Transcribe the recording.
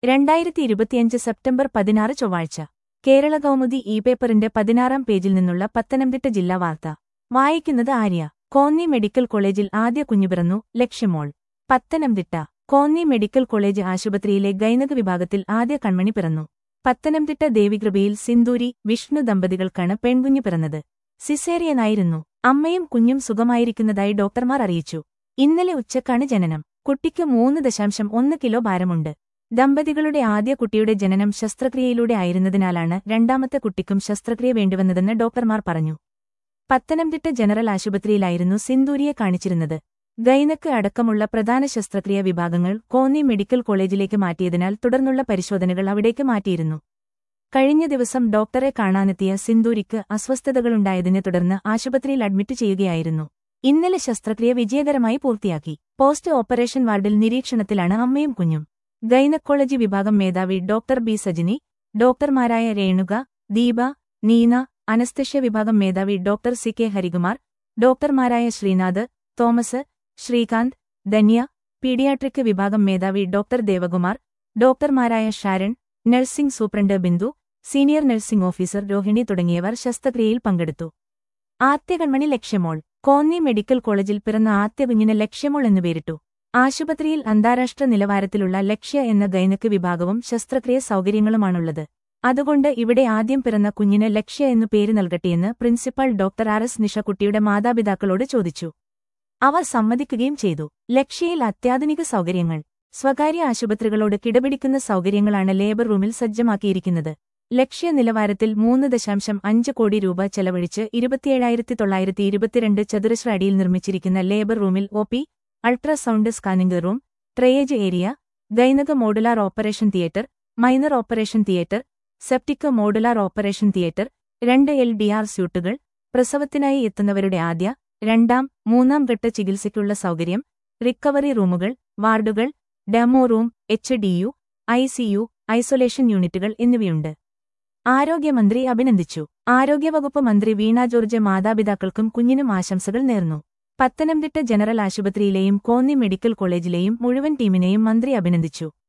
രണ്ടായിരത്തി ഇരുപത്തിയഞ്ച് സെപ്റ്റംബർ പതിനാറ് ചൊവ്വാഴ്ച കേരള കൗമുദി ഇ പേപ്പറിന്റെ പതിനാറാം പേജിൽ നിന്നുള്ള പത്തനംതിട്ട ജില്ലാ വാർത്ത വായിക്കുന്നത് ആര്യ കോന്നി മെഡിക്കൽ കോളേജിൽ ആദ്യ കുഞ്ഞു പിറന്നു ലക്ഷ്യമോൾ പത്തനംതിട്ട കോന്നി മെഡിക്കൽ കോളേജ് ആശുപത്രിയിലെ ഗൈനക വിഭാഗത്തിൽ ആദ്യ കൺമണി പിറന്നു പത്തനംതിട്ട ദേവികൃപയിൽ സിന്ദൂരി വിഷ്ണു ദമ്പതികൾക്കാണ് പെൺകുഞ്ഞു പിറന്നത് സിസേറിയനായിരുന്നു അമ്മയും കുഞ്ഞും സുഖമായിരിക്കുന്നതായി ഡോക്ടർമാർ അറിയിച്ചു ഇന്നലെ ഉച്ചക്കാണ് ജനനം കുട്ടിക്ക് മൂന്ന് ദശാംശം ഒന്ന് കിലോ ഭാരമുണ്ട് ദമ്പതികളുടെ ആദ്യ കുട്ടിയുടെ ജനനം ശസ്ത്രക്രിയയിലൂടെ ആയിരുന്നതിനാലാണ് രണ്ടാമത്തെ കുട്ടിക്കും ശസ്ത്രക്രിയ വേണ്ടിവന്നതെന്ന് ഡോക്ടർമാർ പറഞ്ഞു പത്തനംതിട്ട ജനറൽ ആശുപത്രിയിലായിരുന്നു സിന്ദൂരിയെ കാണിച്ചിരുന്നത് ഗൈനക്ക് അടക്കമുള്ള പ്രധാന ശസ്ത്രക്രിയ വിഭാഗങ്ങൾ കോന്നി മെഡിക്കൽ കോളേജിലേക്ക് മാറ്റിയതിനാൽ തുടർന്നുള്ള പരിശോധനകൾ അവിടേക്ക് മാറ്റിയിരുന്നു കഴിഞ്ഞ ദിവസം ഡോക്ടറെ കാണാനെത്തിയ സിന്ദൂരിക്ക് അസ്വസ്ഥതകളുണ്ടായതിനെ തുടർന്ന് ആശുപത്രിയിൽ അഡ്മിറ്റ് ചെയ്യുകയായിരുന്നു ഇന്നലെ ശസ്ത്രക്രിയ വിജയകരമായി പൂർത്തിയാക്കി പോസ്റ്റ് ഓപ്പറേഷൻ വാർഡിൽ നിരീക്ഷണത്തിലാണ് അമ്മയും കുഞ്ഞും ഗൈനക്കോളജി വിഭാഗം മേധാവി ഡോക്ടർ ബി സജിനി ഡോക്ടർമാരായ രേണുക ദീപ നീന അനസ്തഷ്യ വിഭാഗം മേധാവി ഡോക്ടർ സി കെ ഹരികുമാർ ഡോക്ടർമാരായ ശ്രീനാഥ് തോമസ് ശ്രീകാന്ത് ധന്യ പീഡിയാട്രിക് വിഭാഗം മേധാവി ഡോക്ടർ ദേവകുമാർ ഡോക്ടർമാരായ Sharon nursing superintendent Bindu senior nursing officer Rohini തുടങ്ങിയവർ ശസ്ത്രക്രിയയിൽ പങ്കെടുത്തു ആദ്യ കൺമണി ലക്ഷ്യമോൾ കോന്നി മെഡിക്കൽ കോളേജിൽ പിറന്ന ആദ്യ കുഞ്ഞിന് ലക്ഷ്യമോൾ എന്നു പേരിട്ടു ആശുപത്രിയിൽ അന്താരാഷ്ട്ര നിലവാരത്തിലുള്ള ലക്ഷ്യ എന്ന ഗൈനക്ക് വിഭാഗവും ശസ്ത്രക്രിയ സൗകര്യങ്ങളുമാണുള്ളത് അതുകൊണ്ട് ഇവിടെ ആദ്യം പിറന്ന കുഞ്ഞിന് ലക്ഷ്യ എന്നു പേര് നൽകട്ടെയെന്ന് പ്രിൻസിപ്പൽ ഡോക്ടർ ആർ എസ് നിഷക്കുട്ടിയുടെ മാതാപിതാക്കളോട് ചോദിച്ചു അവർ സമ്മതിക്കുകയും ചെയ്തു ലക്ഷ്യയിൽ അത്യാധുനിക സൗകര്യങ്ങൾ സ്വകാര്യ ആശുപത്രികളോട് കിടപിടിക്കുന്ന സൗകര്യങ്ങളാണ് ലേബർ റൂമിൽ സജ്ജമാക്കിയിരിക്കുന്നത് ലക്ഷ്യ നിലവാരത്തിൽ മൂന്ന് ദശാംശം അഞ്ച് കോടി രൂപ ചെലവഴിച്ച് ഇരുപത്തിയേഴായിരത്തി തൊള്ളായിരത്തി ഇരുപത്തിരണ്ട് ചതുരശ്ര അടിയിൽ നിർമ്മിച്ചിരിക്കുന്ന ലേബർ റൂമിൽ O P ultrasound scanning room triage area gynaec modular operation theatre minor operation theatre septic modular operation theatre രണ്ട് എൽ ഡി ആർ സ്യൂട്ടുകൾ പ്രസവത്തിനായി എത്തുന്നവരുടെ ആദ്യ രണ്ടാം മൂന്നാം ഘട്ട ചികിത്സയ്ക്കുള്ള സൗകര്യം റിക്കവറി റൂമുകൾ വാർഡുകൾ demo room H DU ICU isolation യൂണിറ്റുകൾ എന്നിവയുണ്ട് ആരോഗ്യമന്ത്രി അഭിനന്ദിച്ചു ആരോഗ്യവകുപ്പ് മന്ത്രി വീണ ജോർജ് മാതാപിതാക്കൾക്കും കുഞ്ഞിനും ആശംസകൾ നേർന്നു പത്തനംതിട്ട ജനറൽ ആശുപത്രിയിലെയും കോന്നി മെഡിക്കൽ കോളേജിലെയും മുഴുവൻ ടീമിനെയും മന്ത്രി അഭിനന്ദിച്ചു